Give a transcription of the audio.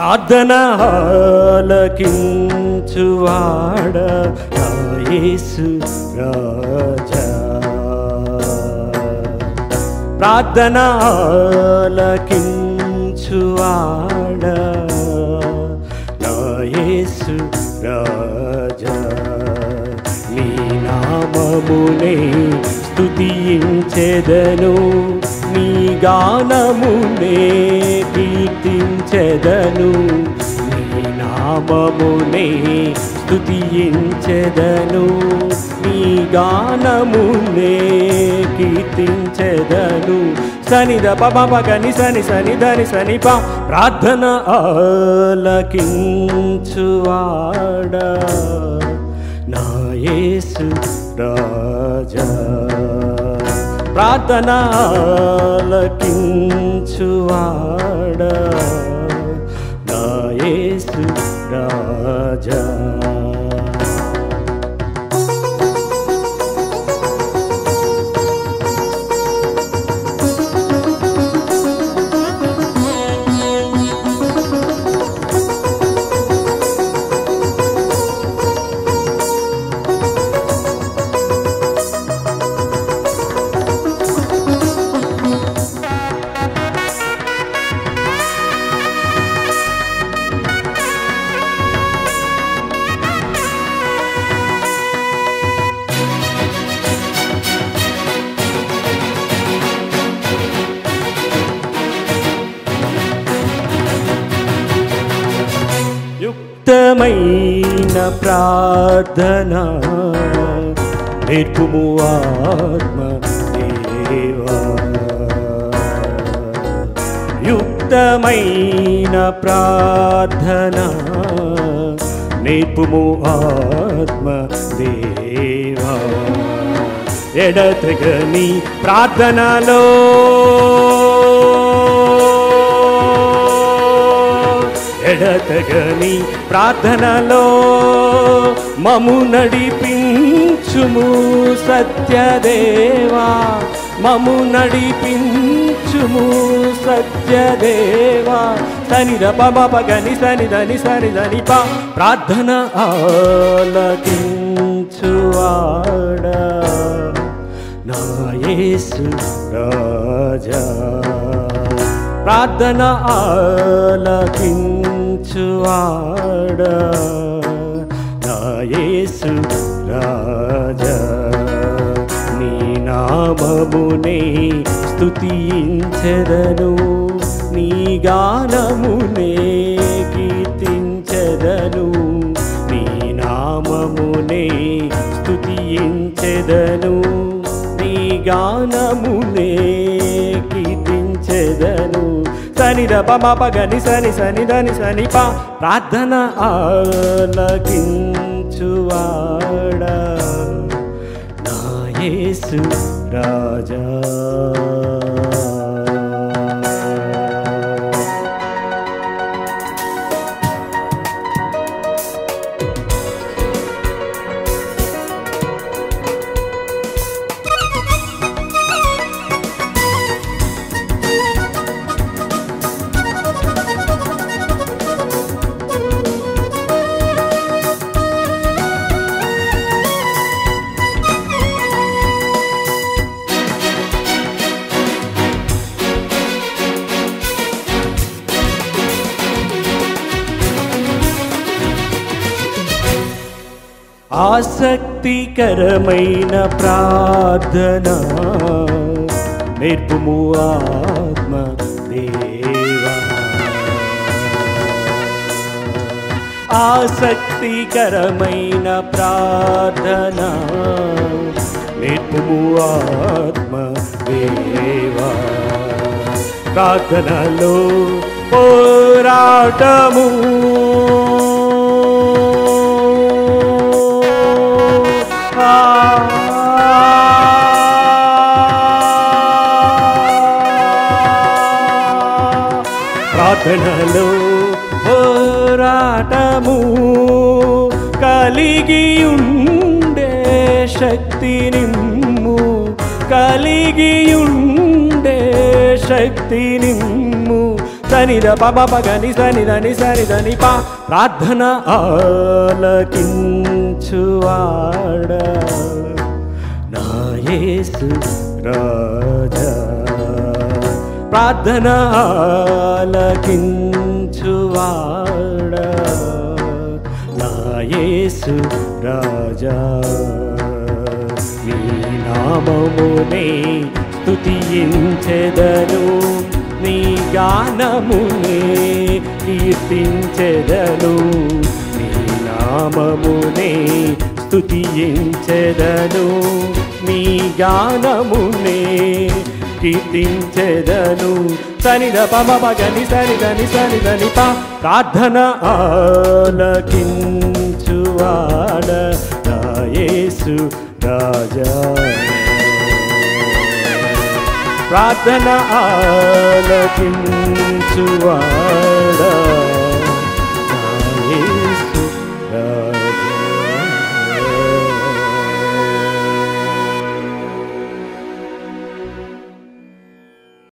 ప్రార్థన ఆలకించువాడ నా యేసు రాజా ప్రార్థన ఆలకించువాడ నా యేసు రాజా నీ నామమునే స్తుతించెదను నీ గానమునే కీర్తించెదను నీ నామమునే స్తుతించెదను నీ గానమునే కీర్తించెదను సనిద పప గని సని సని ధని సని ప ప్రార్థన ఆలకించువాడా నా యేసు రాజా ప్రార్థన ఆలకించువాడా నా యేసు రాజా యుక్తమైన ప్రార్థన నేర్పుము ఆత్మ దేవా యుక్తమైన ప్రార్థన నేర్పుము ఆత్మ దేవా ఎడతగని ప్రార్థనలో ఎడతగని ప్రార్థనలో మము నడిపించుము సత్యదేవా మము నడిపించుము సత్యదేవా సని ద ప గని సని దని సని దని ప ప్రార్థన ఆలకించువాడా నా యేసు రాజా ప్రార్థన ఆలకించువాడా నా యేసు రాజా నీ నామమునే స్తుతించెదను నీ గానమునే కీర్తించెదను నీ నామమునే స్తుతించెదను నీ గానమునే కీర్తించెదను సని ద ప గని సని సని దని సని ప ప్రార్థన ఆలకించువాడా నా యేసు రాజా ఆసక్తికరమైన ప్రార్థన నేర్పుము ఆత్మ దేవా ఆసక్తికరమైన ప్రార్థన నేర్పుము ఆత్మ దేవా ప్రార్థనలో పోరాటము ప్రార్థనలో పోరాటము కలిగి ఉండే శక్తి నిమ్ము కలిగి ఉండే శక్తి నిమ్ము సని ద ప ప గని సని దని సని దని పా ప్రార్థన ఆలకించువాడ నా యేసు రాజా ప్రార్థన ఆలకించువాడ నా యేసు రాజా నీ నామమునే స్తుతించెదను నీ గానమునే కీర్తించెదను నీ నామమునే స్తుతించెదను నీ గానమునే కీర్తించెదను సనిద పమ పగని సనిదని సనిదని పా ప్రార్థన ఆలకించువాడ నా యేసు రాజా ప్రార్థన ఆలకించువాడా